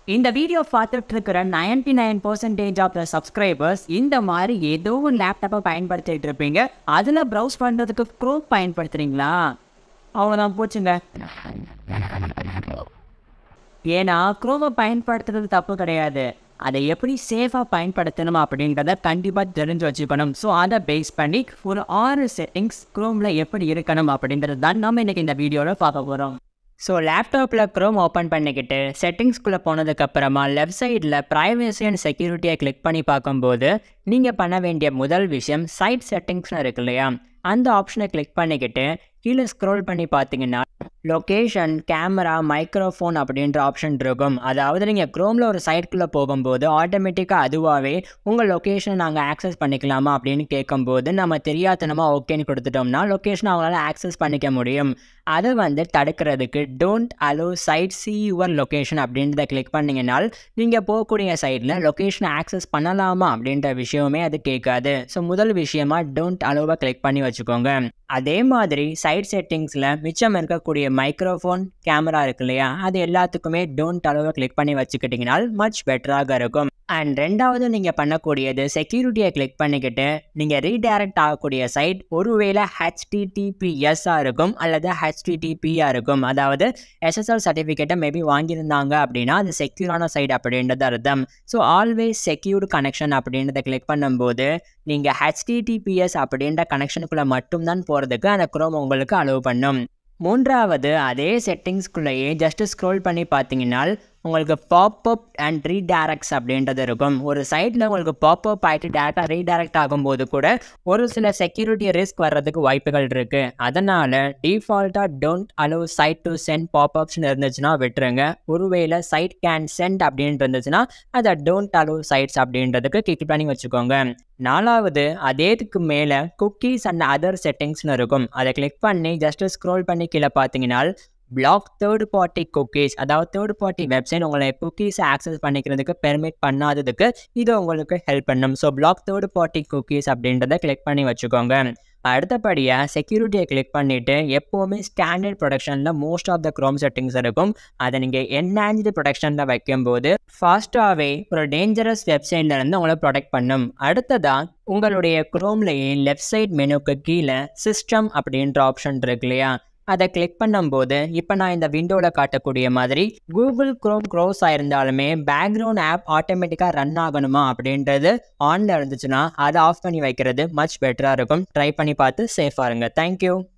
இந்த வீடியோ பார்த்துட்டு இருக்கிற ninety nine percentage of the subscribers இந்த மாதிரி ஏதோ ஒரு லேப்டாப்பை பயன்படுத்திட்டு இருப்பீங்க அதில் ப்ரௌஸ் பண்ணுறதுக்கு க்ரோம் பயன்படுத்துறீங்களா அவ்வளோதான் போச்சுங்க ஏன்னா க்ரோமை பயன்படுத்துறது தப்பு கிடையாது அதை எப்படி சேஃபாக பயன்படுத்தணும் அப்படின்றத கண்டிப்பாக தெரிஞ்சு வச்சுக்கணும் ஸோ அதை பேஸ் பண்ணி ஒரு ஆறு செட்டிங்ஸ் க்ரோமில் எப்படி இருக்கணும் அப்படின்றது தான் நம்ம இன்றைக்கி இந்த வீடியோவில் பார்க்க போகிறோம் ஸோ லேப்டாப்பில் க்ரோம் ஓப்பன் பண்ணிக்கிட்டு செட்டிங்ஸ்குள்ளே போனதுக்கப்புறமா லெஃப்ட் சைடில் ப்ரைவசி அண்ட் செக்யூரிட்டியை கிளிக் பண்ணி பார்க்கும்போது நீங்கள் பண்ண வேண்டிய முதல் விஷயம் சைட் செட்டிங்ஸ்னு இருக்கு இல்லையா அந்த ஆப்ஷனை கிளிக் பண்ணிக்கிட்டு கீழே ஸ்க்ரோல் பண்ணி பார்த்தீங்கன்னா லொக்கேஷன் கேமரா மைக்ரோஃபோன் அப்படின்ற ஆப்ஷன் இருக்கும் அதாவது நீங்கள் க்ரோமில் ஒரு சைட்குள்ளே போகும்போது ஆட்டோமேட்டிக்காக அதுவாகவே உங்கள் லொக்கேஷனை நாங்கள் ஆக்சஸ் பண்ணிக்கலாமா அப்படின்னு கேட்கும்போது நம்ம தெரியாதனமாக ஓகேன்னு கொடுத்துட்டோம்னா லொக்கேஷனை அவங்களால ஆக்சஸ் பண்ணிக்க முடியும் அதை வந்து தடுக்கிறதுக்கு don't allow site see your location அப்படின்றத கிளிக் பண்ணிங்கனால் நீங்கள் போகக்கூடிய சைட்டில் லொக்கேஷனை ஆக்சஸ் பண்ணலாமா அப்படின்ற விஷயமே அது கேட்காது ஸோ முதல் விஷயமா டோன்ட் அலோவை கிளிக் பண்ணி வச்சுக்கோங்க அதே மாதிரி சைட் செட்டிங்ஸில் மிச்சம் இருக்கக்கூடிய மைக்ரோஃபோன் கேமரா இருக்கு இல்லையா அது எல்லாத்துக்குமே டோன்ட் அலோவை கிளிக் பண்ணி வச்சுக்கிட்டிங்கனால் மச் பெட்டராக இருக்கும் அண்ட் ரெண்டாவது நீங்கள் பண்ணக்கூடியது செக்யூரிட்டியை கிளிக் பண்ணிக்கிட்டு நீங்கள் ரீடைரக்ட் ஆகக்கூடிய சைட் ஒருவேளை ஹெச்டிடிபிஎஸ்ஸாக இருக்கும் அல்லது ஹெச்டிடிபியாக இருக்கும் அதாவது எஸ்எஸ்எல் சர்டிஃபிகேட்டை மேபி வாங்கியிருந்தாங்க அப்படின்னா அது செக்யூரான சைட் அப்படின்றது அர்த்தம் ஸோ ஆல்வேஸ் செக்யூர்டு கனெக்ஷன் அப்படின்றத கிளிக் பண்ணும்போது நீங்கள் ஹெச்டிடிபிஎஸ் அப்படின்ற கனெக்ஷனுக்குள்ளே மட்டும்தான் போகிறதுக்கு அந்த குரோம் உங்களுக்கு அலோவ் பண்ணும் மூன்றாவது அதே செட்டிங்ஸ்குள்ளேயே ஜஸ்ட் ஸ்க்ரோல் பண்ணி பார்த்தீங்கன்னா உங்களுக்கு பாப்அப் அண்ட் ரீடைரக்ட்ஸ் அப்படின்றது இருக்கும் ஒரு சைட்டில் உங்களுக்கு பாப்அப் ஆகிட்டு டேட்டா ரீடைரக்ட் ஆகும்போது கூட ஒரு சில செக்யூரிட்டி ரிஸ்க் வர்றதுக்கு வாய்ப்புகள் இருக்குது அதனால் டிஃபால்ட்டாக don't allow site to send பாப்அப்ஸ்னு இருந்துச்சுன்னா விட்டுருங்க ஒருவேளை சைட் கேன் சென்ட் அப்படின்னு இருந்துச்சுன்னா அதை டோன்ட் அலோவ் சைட்ஸ் அப்படின்றதுக்கு கிளிக் பண்ணி வச்சுக்கோங்க நாலாவது அதேதுக்கு மேலே குக்கீஸ் அண்ட் அதர் செட்டிங்ஸ்னு இருக்கும் அதை கிளிக் பண்ணி ஜஸ்ட் ஸ்க்ரோல் பண்ணி கீழே பார்த்தீங்கன்னா பிளாக் தேர்ட் பார்ட்டி குக்கீஸ் அதாவது தேர்ட் பார்ட்டி வெப்சைட் உங்களை குக்கீஸை ஆக்சஸ் பண்ணிக்கிறதுக்கு பெர்மிட் பண்ணாததுக்கு இது உங்களுக்கு ஹெல்ப் பண்ணும் so block third party cookies அப்படின்றத கிளிக் பண்ணி வச்சுக்கோங்க அடுத்தபடியாக செக்யூரிட்டியை கிளிக் பண்ணிவிட்டு எப்போவுமே ஸ்டாண்டர்ட் ப்ரொடக்ஷனில் most of the Chrome settings இருக்கும் அதை நீங்கள் என்ஹான்ஸ்டு ப்ரொடக்ஷனில் வைக்கும்போது ஃபாஸ்ட்டாகவே ஒரு டேஞ்சரஸ் வெப்சைட்லேருந்து உங்களை ப்ரொடெக்ட் பண்ணும் அடுத்ததாக உங்களுடைய க்ரோம்லேயே லெஃப்ட் சைட் மெனுக்கு கீழே சிஸ்டம் அப்படின்ற ஆப்ஷன் இருக்கு இல்லையா அதை கிளிக் பண்ணும்போது இப்போ நான் இந்த விண்டோவில் காட்டக்கூடிய மாதிரி கூகுள் க்ரோம் க்ரோஸ் ஆயிருந்தாலுமே பேக்ரவுண்ட் ஆப் ஆட்டோமேட்டிக்காக ரன் ஆகணுமா அப்படின்றது ஆனில் இருந்துச்சுன்னா அதை ஆஃப் பண்ணி வைக்கிறது மச் பெட்டராக இருக்கும் ட்ரை பண்ணி பார்த்து சேஃபாக இருங்க தேங்க்யூ